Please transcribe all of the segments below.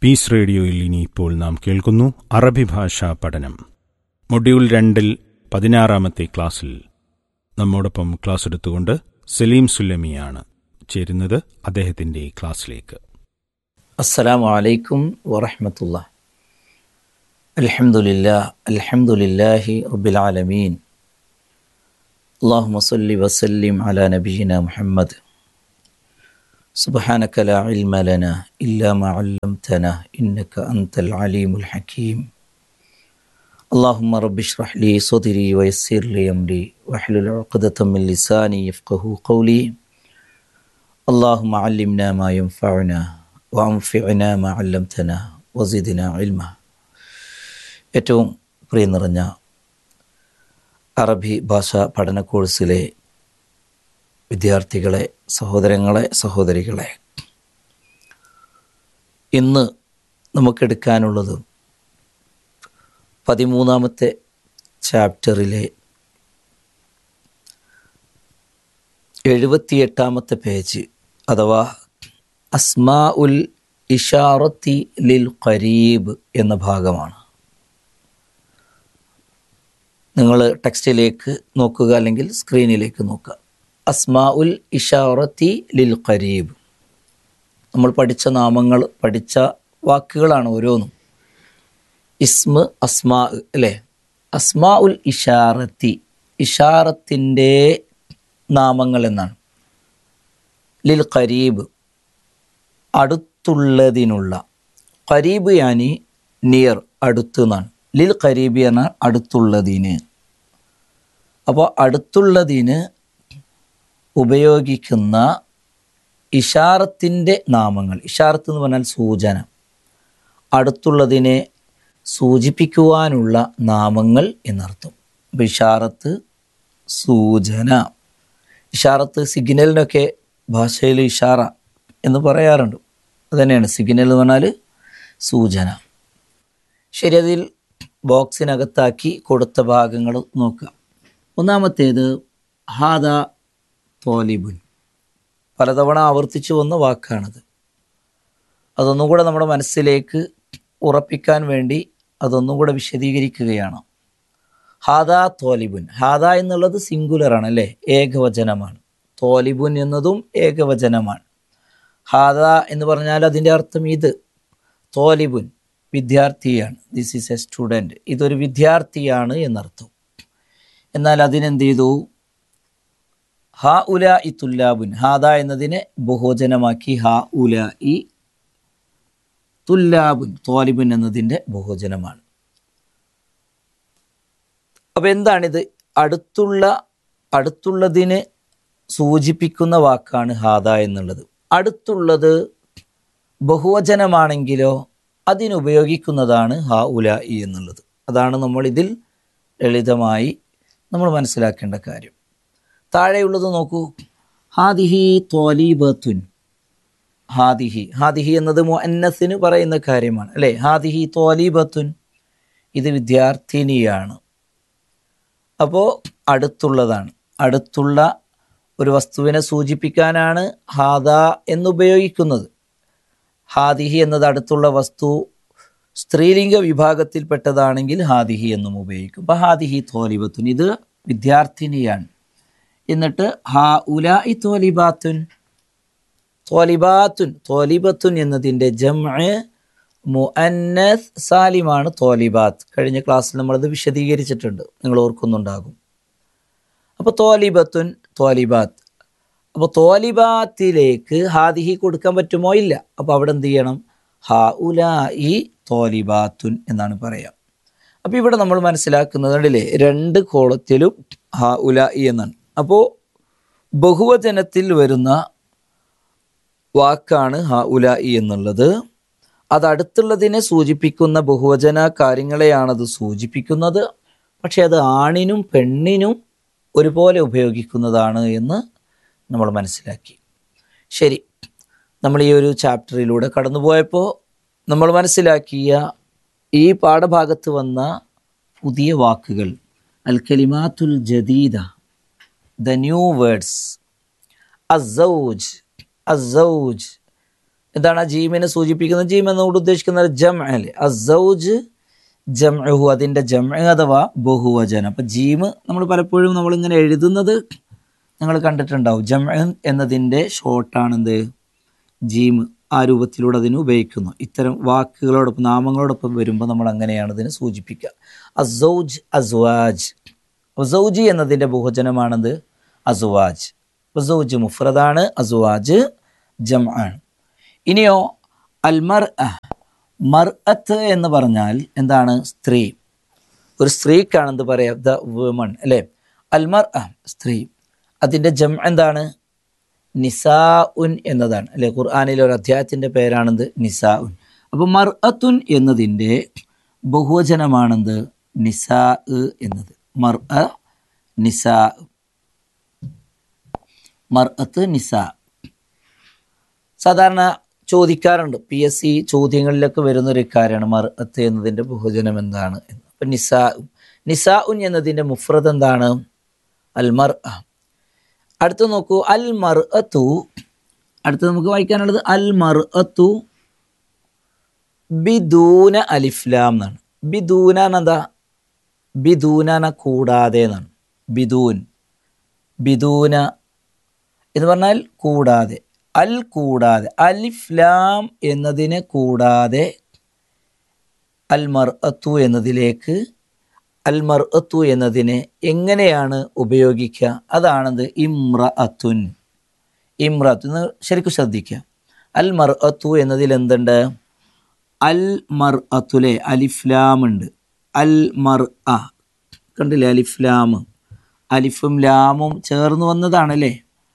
piece റേഡിയോയിൽ ഇനി ഇപ്പോൾ നാം കേൾക്കുന്നു അറബി ഭാഷാ പഠനം മൊഡ്യൂൾ രണ്ടിൽ പതിനാറാമത്തെ ക്ലാസ്സിൽ നമ്മോടൊപ്പം ക്ലാസ് എടുത്തുകൊണ്ട് സലീം സുല്ലമിയാണ് ചേരുന്നത് അദ്ദേഹത്തിന്റെ ക്ലാസ്സിലേക്ക് السلام عليكم ورحمة الله الحمد لله الحمد لله رب العالمين اللهم صل وسلم على نبينا محمد سبحانك لا علم لنا إلا ما علمتنا إنك أنت العليم الحكيم اللهم رب اشرح لي صدري ويسر لي أمري واحلل عقدة من لساني يفقه قولي اللهم علمنا ما ينفعنا വംഫിഅന മഅല്ലംതന വസിദിന ഇൽമ ഏറ്റവും പ്രിയ നിറഞ്ഞ അറബി ഭാഷ പഠന കോഴ്സിലെ വിദ്യാർത്ഥികളെ സഹോദരങ്ങളെ സഹോദരികളെ ഇന്ന് നമുക്കെടുക്കാനുള്ളത് പതിമൂന്നാമത്തെ ചാപ്റ്ററിലെ എഴുപത്തിയെട്ടാമത്തെ പേജ് അഥവാ അസ്മാ ഉൽ ഇഷാറത്തി ലിൽ ഖരീബ് എന്ന ഭാഗമാണ് നിങ്ങൾ ടെക്സ്റ്റിലേക്ക് നോക്കുക അല്ലെങ്കിൽ സ്ക്രീനിലേക്ക് നോക്കുക അസ്മാ ഉൽ ഇഷാറത്തി ലിൽ ഖരീബ് നമ്മൾ പഠിച്ച നാമങ്ങൾ പഠിച്ച വാക്കുകളാണ് ഓരോന്നും ഇസ്മ അസ്മാ അല്ലേ അസ്മാ ഉൽ ഇഷാറത്തി ഇഷാറത്തിൻ്റെ നാമങ്ങൾ എന്നാണ് ലിൽ ഖരീബ് അടുത്തുള്ളതിനുള്ള ഖരീബ് യാനി നിയർ അടുത്ത് എന്നാണ് ലിൽ ഖരീബ് എന്ന അടുത്തുള്ളതിന് അപ്പോൾ അടുത്തുള്ളതിന് ഉപയോഗിക്കുന്ന ഇഷാറത്തിൻ്റെ നാമങ്ങൾ ഇഷാറത്ത് എന്ന് പറഞ്ഞാൽ സൂചന അടുത്തുള്ളതിനെ സൂചിപ്പിക്കുവാനുള്ള നാമങ്ങൾ എന്നർത്ഥം അപ്പോൾ ഇഷാറത്ത് സൂചന ഇഷാറത്ത് സിഗ്നലിനൊക്കെ ഭാഷയിൽ ഇഷാറ എന്ന് പറയാറുണ്ട് അതുതന്നെയാണ് സിഗ്നൽ എന്ന് പറഞ്ഞാൽ സൂചന ശരി അതിൽ ബോക്സിനകത്താക്കി കൊടുത്ത ഭാഗങ്ങൾ നോക്കുക ഒന്നാമത്തേത് ഹാദ തോലിബുൻ പലതവണ ആവർത്തിച്ചു വന്ന വാക്കാണത് അതൊന്നും കൂടെ നമ്മുടെ മനസ്സിലേക്ക് ഉറപ്പിക്കാൻ വേണ്ടി അതൊന്നും കൂടെ വിശദീകരിക്കുകയാണ് ഹാദ തോലിബുൻ ഹാദ എന്നുള്ളത് സിംഗുലറാണ് അല്ലേ ഏകവചനമാണ് തോലിബുൻ എന്നതും ഏകവചനമാണ് ഹാദ എന്ന് പറഞ്ഞാൽ അതിൻ്റെ അർത്ഥം ഇത് തോലിബുൻ വിദ്യാർത്ഥിയാണ് ദിസ് ഈസ് എ സ്റ്റുഡൻറ്റ് ഇതൊരു വിദ്യാർത്ഥിയാണ് എന്നർത്ഥം എന്നാൽ അതിനെന്ത് ചെയ്തു ഹ ഉല ഇ തുല്ലാബുൻ ഹാദ എന്നതിനെ ബഹുവചനമാക്കി ഹ ഉല ഇ തുല്ലാബുൻ തോലിബുൻ എന്നതിൻ്റെ ബഹുവചനമാണ് അപ്പം എന്താണിത് അടുത്തുള്ള അടുത്തുള്ളതിന് സൂചിപ്പിക്കുന്ന വാക്കാണ് ഹാദ എന്നുള്ളത് അടുത്തുള്ളത് ബഹുവചനമാണെങ്കിലോ അതിനുപയോഗിക്കുന്നതാണ് ഹ ഉല ഇ എന്നുള്ളത് അതാണ് നമ്മൾ ഇതിൽ ലളിതമായി നമ്മൾ മനസ്സിലാക്കേണ്ട കാര്യം താഴെയുള്ളത് നോക്കൂ ഹാദിഹി തോലീബത്തുൻ ഹാദിഹി ഹാദിഹി എന്നത് മുഅന്നസിന് പറയുന്ന കാര്യമാണ് അല്ലേ ഹാദിഹി തോലീബത്തുൻ ഇത് വിദ്യാർത്ഥിനിയാണ് അപ്പോൾ അടുത്തുള്ളതാണ് അടുത്തുള്ള ഒരു വസ്തുവിനെ സൂചിപ്പിക്കാനാണ് ഹാദ എന്നുപയോഗിക്കുന്നത് ഹാദിഹി എന്നത് അടുത്തുള്ള വസ്തു സ്ത്രീലിംഗ വിഭാഗത്തിൽപ്പെട്ടതാണെങ്കിൽ ഹാദിഹി എന്നും ഉപയോഗിക്കും അപ്പം ഹാദിഹി തോലിബത്തുൻ ഇത് വിദ്യാർത്ഥിനിയാണ് എന്നിട്ട് ഹാ ഉല ഇ തോലിബാത്തുൻ തോലിബാത്തുൻ തോലിബത്തുൻ എന്നതിൻ്റെ ജംഅ മുഅന്നസ് സാലിമാണ് തോലിബാത്ത് കഴിഞ്ഞ ക്ലാസ്സിൽ നമ്മളത് വിശദീകരിച്ചിട്ടുണ്ട് നിങ്ങൾ ഓർക്കുന്നുണ്ടാകും അപ്പോൾ തോലിബത്തുൻ തോലിബാത്ത് അപ്പോൾ തോലിബാത്തിലേക്ക് ഹാദിഹി കൊടുക്കാൻ പറ്റുമോ ഇല്ല അപ്പോൾ അവിടെ എന്ത് ചെയ്യണം ഹാ ഉല ഇ തോലിബാത്തുൻ എന്നാണ് പറയുക അപ്പോൾ ഇവിടെ നമ്മൾ മനസ്സിലാക്കുന്നത് കണ്ടില്ലേ രണ്ട് കോളത്തിലും ഹാ ഉല ഇ എന്നാണ് അപ്പോൾ ബഹുവചനത്തിൽ വരുന്ന വാക്കാണ് ഹ ഉല ഇ എന്നുള്ളത് അത് അടുത്തുള്ളതിനെ സൂചിപ്പിക്കുന്ന ബഹുവചന കാര്യങ്ങളെയാണത് സൂചിപ്പിക്കുന്നത് പക്ഷേ അത് ആണിനും പെണ്ണിനും ഒരുപോലെ ഉപയോഗിക്കുന്നതാണ് എന്ന് നമ്മൾ മനസ്സിലാക്കി ശരി നമ്മൾ ഈ ഒരു ചാപ്റ്ററിലൂടെ കടന്നുപോയപ്പോൾ നമ്മൾ മനസ്സിലാക്കിയ ഈ പാഠഭാഗത്ത് വന്ന പുതിയ വാക്കുകൾ അൽ കലിമാത്തുൽ ജദീദ ദ ന്യൂ വേർഡ്സ് അസൗജ് അസൗജ് എന്താണ് ആ ജീമിനെ സൂചിപ്പിക്കുന്നത് ജീം എന്നോട് ഉദ്ദേശിക്കുന്നത് ജം അല്ലേ അസൗജ് ജംഅഹു അതിൻ്റെ ജം അഥവാ ബഹുവചനം അപ്പം ജീം നമ്മൾ പലപ്പോഴും നമ്മളിങ്ങനെ എഴുതുന്നത് നിങ്ങൾ കണ്ടിട്ടുണ്ടാവും ജം എന്നതിൻ്റെ ഷോർട്ടാണെന്ത് ജീം ആ രൂപത്തിലൂടെ അതിന് ഉപയോഗിക്കുന്നു ഇത്തരം വാക്കുകളോടൊപ്പം നാമങ്ങളോടൊപ്പം വരുമ്പോൾ നമ്മൾ അങ്ങനെയാണ് ഇതിനെ സൂചിപ്പിക്കുക അസൗജ് അസ്വാജ് അസൗജി എന്നതിൻ്റെ ബഹുവചനമാണത് അസുവാജ് അസൗജ് മുഫ്രദാണ് അസുവാജ് ജം ആണ് ഇനിയോ അൽമർ മർഅത്ത് എന്ന് പറഞ്ഞാൽ എന്താണ് സ്ത്രീ ഒരു സ്ത്രീക്കാണ് എന്ത് പറയാ ദ വുമൺ അല്ലേ അൽമർ സ്ത്രീ അതിൻ്റെ ജം എന്താണ് നിസാ ഉൻ എന്നതാണ് അല്ലെ ഖുർആാനിലെ ഒരു അധ്യായത്തിൻ്റെ പേരാണെന്ത് നിസാ ഉൻ അപ്പോൾ മർഅത്തുൻ എന്നതിൻ്റെ ബഹുവചനമാണെന്ത് നിസാ എന്നത് മർ നിസാ മർഅത്ത് നിസാ സാധാരണ ചോദിക്കാറുണ്ട് പി എസ് സി ചോദ്യങ്ങളിലൊക്കെ വരുന്ന ഒരു കാര്യമാണ് മർഅത്ത് എന്നതിൻ്റെ ബഹുജനം എന്താണ് എന്ന് അപ്പം നിസാ നിസാ ഉൻ എന്നതിൻ്റെ മുഫ്രദ് എന്താണ് അൽ മർ അടുത്ത് നോക്കൂ അൽ മർ അത്തു അടുത്ത് നമുക്ക് വായിക്കാനുള്ളത് അൽ മർ അത്തു ബിദൂന അലിഫ്ലാം എന്നാണ് ബിദൂന എന്താ ബിദൂന കൂടാതെ എന്നാണ് ബിദൂൻ ബിദൂന എന്ന് പറഞ്ഞാൽ കൂടാതെ അൽ കൂടാതെ അലിഫ്ലാം എന്നതിനെ കൂടാതെ അൽ മർ അത്തു എന്നതിലേക്ക് അൽ മർ അത്തു എന്നതിനെ എങ്ങനെയാണ് ഉപയോഗിക്കുക അതാണത് ഇമ്ര അത്തുൻ ഇമ്ര അത്തു ശരിക്കും ശ്രദ്ധിക്കുക അൽ മർ അത്തു എന്നതിൽ എന്തുണ്ട് അൽ മർ അത്തുലെ അലിഫ്ലാം ഉണ്ട് അൽ മർ അ കണ്ടില്ലേ അലിഫ്ലാം അലിഫും ലാമും ചേർന്ന് വന്നതാണല്ലേ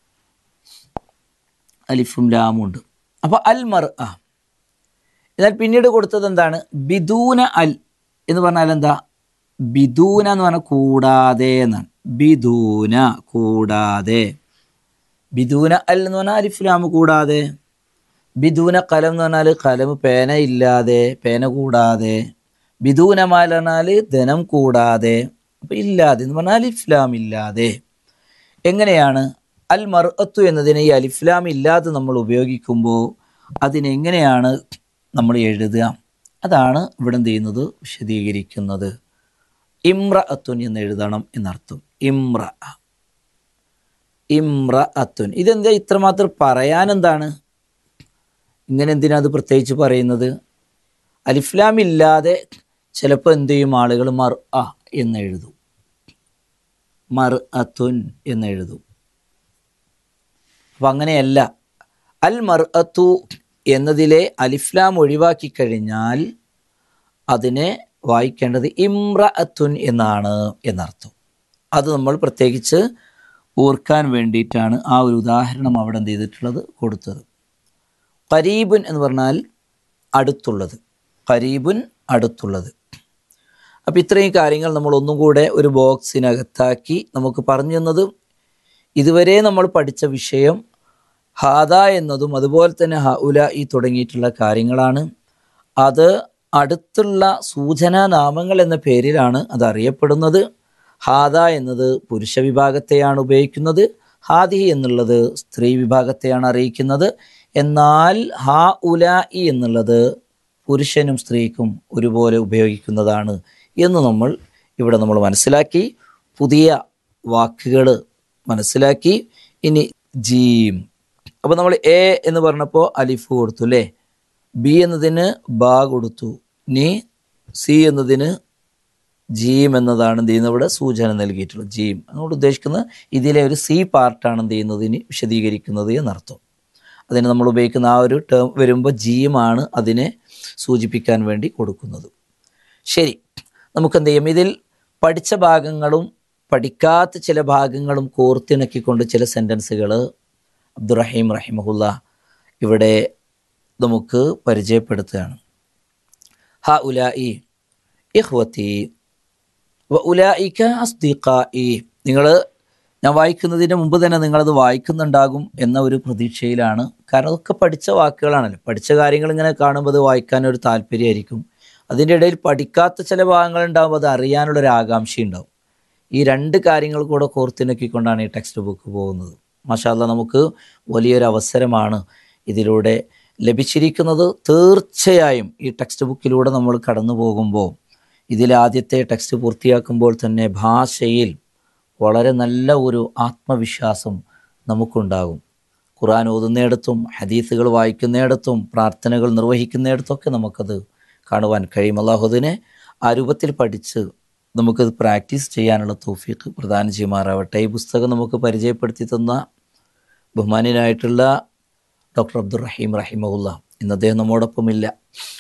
അലിഫും ലാമും ഉണ്ട് അപ്പോൾ അൽ മർ അ എന്നാൽ പിന്നീട് കൊടുത്തത് എന്താണ് ബിദൂന അൽ എന്ന് പറഞ്ഞാൽ എന്താ ബിദൂന എന്ന് പറഞ്ഞാൽ കൂടാതെ എന്നാണ് ബിദൂന കൂടാതെ ബിദൂന അൽ എന്ന് പറഞ്ഞാൽ അലിഫ്ലാം കൂടാതെ ബിദൂന കലം എന്ന് പറഞ്ഞാൽ കലം പേന ഇല്ലാതെ പേന കൂടാതെ ബിദൂന മാൽ പറഞ്ഞാൽ ധനം കൂടാതെ അപ്പം ഇല്ലാതെ എന്ന് പറഞ്ഞാൽ അലിഫ്ലാം ഇല്ലാതെ എങ്ങനെയാണ് അൽ മർഅത്തു എന്നതിനെ ഈ അലിഫ്ലാം ഇല്ലാതെ നമ്മൾ ഉപയോഗിക്കുമ്പോൾ അതിനെങ്ങനെയാണ് നമ്മൾ എഴുതുക അതാണ് ഇവിടെ എന്ത് ചെയ്യുന്നത് വിശദീകരിക്കുന്നത് ഇമ്ര അത്തുൻ എന്ന് എഴുതണം എന്നർത്ഥം ഇമ്ര ഇമ്ര അത്തുൻ ഇതെന്താ ഇത്രമാത്രം പറയാൻ എന്താണ് ഇങ്ങനെ എന്തിനാ അത് പ്രത്യേകിച്ച് പറയുന്നത് അലിഫ്ലാം ഇല്ലാതെ ചിലപ്പോൾ എന്ത് ചെയ്യും ആളുകൾ മർ അ എന്ന് എഴുതും മർ അത്തുൻ എന്ന് എഴുതും അപ്പം അങ്ങനെയല്ല അൽ മർ അത്തു എന്നതിലെ അലിഫ്ലാം ഒഴിവാക്കി കഴിഞ്ഞാൽ അതിനെ വായിക്കേണ്ടത് ഇമ്ര അത്തുൻ എന്നാണ് എന്നർത്ഥം അത് നമ്മൾ പ്രത്യേകിച്ച് ഓർക്കാൻ വേണ്ടിയിട്ടാണ് ആ ഒരു ഉദാഹരണം അവിടെ എന്ത് ചെയ്തിട്ടുള്ളത് കൊടുത്തത് കരീബുൻ എന്ന് പറഞ്ഞാൽ അടുത്തുള്ളത് കരീബുൻ അടുത്തുള്ളത് അപ്പോൾ ഇത്രയും കാര്യങ്ങൾ നമ്മൾ ഒന്നും കൂടെ ഒരു ബോക്സിനകത്താക്കി നമുക്ക് പറഞ്ഞു തന്നത് ഇതുവരെ നമ്മൾ പഠിച്ച വിഷയം ഹാദ എന്നതും അതുപോലെ തന്നെ ഹ ഉല ഈ തുടങ്ങിയിട്ടുള്ള കാര്യങ്ങളാണ് അത് അടുത്തുള്ള സൂചനാ നാമങ്ങൾ എന്ന പേരിലാണ് അത് അറിയപ്പെടുന്നത് ഹാദ എന്നത് പുരുഷ വിഭാഗത്തെയാണ് ഉപയോഗിക്കുന്നത് ഹാദി എന്നുള്ളത് സ്ത്രീ വിഭാഗത്തെയാണ് അറിയിക്കുന്നത് എന്നാൽ ഹാ ഉല ഇ എന്നുള്ളത് പുരുഷനും സ്ത്രീക്കും ഒരുപോലെ ഉപയോഗിക്കുന്നതാണ് എന്ന് നമ്മൾ ഇവിടെ നമ്മൾ മനസ്സിലാക്കി പുതിയ വാക്കുകൾ മനസ്സിലാക്കി ഇനി ജീം അപ്പോൾ നമ്മൾ എ എന്ന് പറഞ്ഞപ്പോൾ അലിഫ് കൊടുത്തു അല്ലേ ബി എന്നതിന് ബാ കൊടുത്തു ഇനി സി എന്നതിന് ജീം എന്നതാണ് എന്ത് ചെയ്യുന്നത് ഇവിടെ സൂചന നൽകിയിട്ടുള്ളത് ജീം അതുകൊണ്ട് ഉദ്ദേശിക്കുന്നത് ഇതിലെ ഒരു സി പാർട്ടാണ് എന്ത് ചെയ്യുന്നതിന് വിശദീകരിക്കുന്നത് എന്നർത്ഥം അതിന് നമ്മൾ ഉപയോഗിക്കുന്ന ആ ഒരു ടേം വരുമ്പോൾ ജീമാണ് അതിനെ സൂചിപ്പിക്കാൻ വേണ്ടി കൊടുക്കുന്നത് ശരി നമുക്ക് എന്ത് ചെയ്യും ഇതിൽ പഠിച്ച ഭാഗങ്ങളും പഠിക്കാത്ത ചില ഭാഗങ്ങളും കോർത്തിണക്കിക്കൊണ്ട് ചില സെൻറ്റൻസുകൾ അബ്ദുറഹീം റഹിമഹുല്ല ഇവിടെ നമുക്ക് പരിചയപ്പെടുത്തുകയാണ് ഹ ഉലായി ഇഹ്വത്തി വ ഉലായിക്ക അസ്ദിഖായി നിങ്ങൾ ഞാൻ വായിക്കുന്നതിന് മുമ്പ് തന്നെ നിങ്ങളത് വായിക്കുന്നുണ്ടാകും എന്ന ഒരു പ്രതീക്ഷയിലാണ് കാരണം അതൊക്കെ പഠിച്ച വാക്കുകളാണല്ലോ പഠിച്ച കാര്യങ്ങൾ ഇങ്ങനെ കാണുമ്പോൾ അത് വായിക്കാനൊരു താല്പര്യമായിരിക്കും അതിൻ്റെ ഇടയിൽ പഠിക്കാത്ത ചില ഭാഗങ്ങൾ ഉണ്ടാകുമ്പോൾ അത് അറിയാനുള്ളൊരു ആകാംക്ഷ ഉണ്ടാവും ഈ രണ്ട് കാര്യങ്ങൾ കൂടെ കോർത്തിണക്കിക്കൊണ്ടാണ് ഈ ടെക്സ്റ്റ് ബുക്ക് പോകുന്നത് മാഷാല്ല നമുക്ക് വലിയൊരു അവസരമാണ് ഇതിലൂടെ ലഭിച്ചിരിക്കുന്നത് തീർച്ചയായും ഈ ടെക്സ്റ്റ് ബുക്കിലൂടെ നമ്മൾ കടന്നു പോകുമ്പോൾ ഇതിലാദ്യത്തെ ടെക്സ്റ്റ് പൂർത്തിയാക്കുമ്പോൾ തന്നെ ഭാഷയിൽ വളരെ നല്ല ഒരു ആത്മവിശ്വാസം നമുക്കുണ്ടാകും ഖുർആൻ ഓതുന്നിടത്തും ഹദീസുകൾ വായിക്കുന്നിടത്തും പ്രാർത്ഥനകൾ നിർവഹിക്കുന്നിടത്തൊക്കെ നമുക്കത് കാണുവാൻ കഴിയും അള്ളാഹുദിനെ ആ രൂപത്തിൽ പഠിച്ച് നമുക്കത് പ്രാക്ടീസ് ചെയ്യാനുള്ള തോഫീക്ക് പ്രദാനം ചെയ്യുമാറാവട്ടെ ഈ പുസ്തകം നമുക്ക് പരിചയപ്പെടുത്തി തന്ന ബഹുമാന്യനായിട്ടുള്ള ഡോക്ടർ അബ്ദുറഹീം റഹിമുല്ല ഇന്ന് അദ്ദേഹം നമ്മോടൊപ്പമില്ല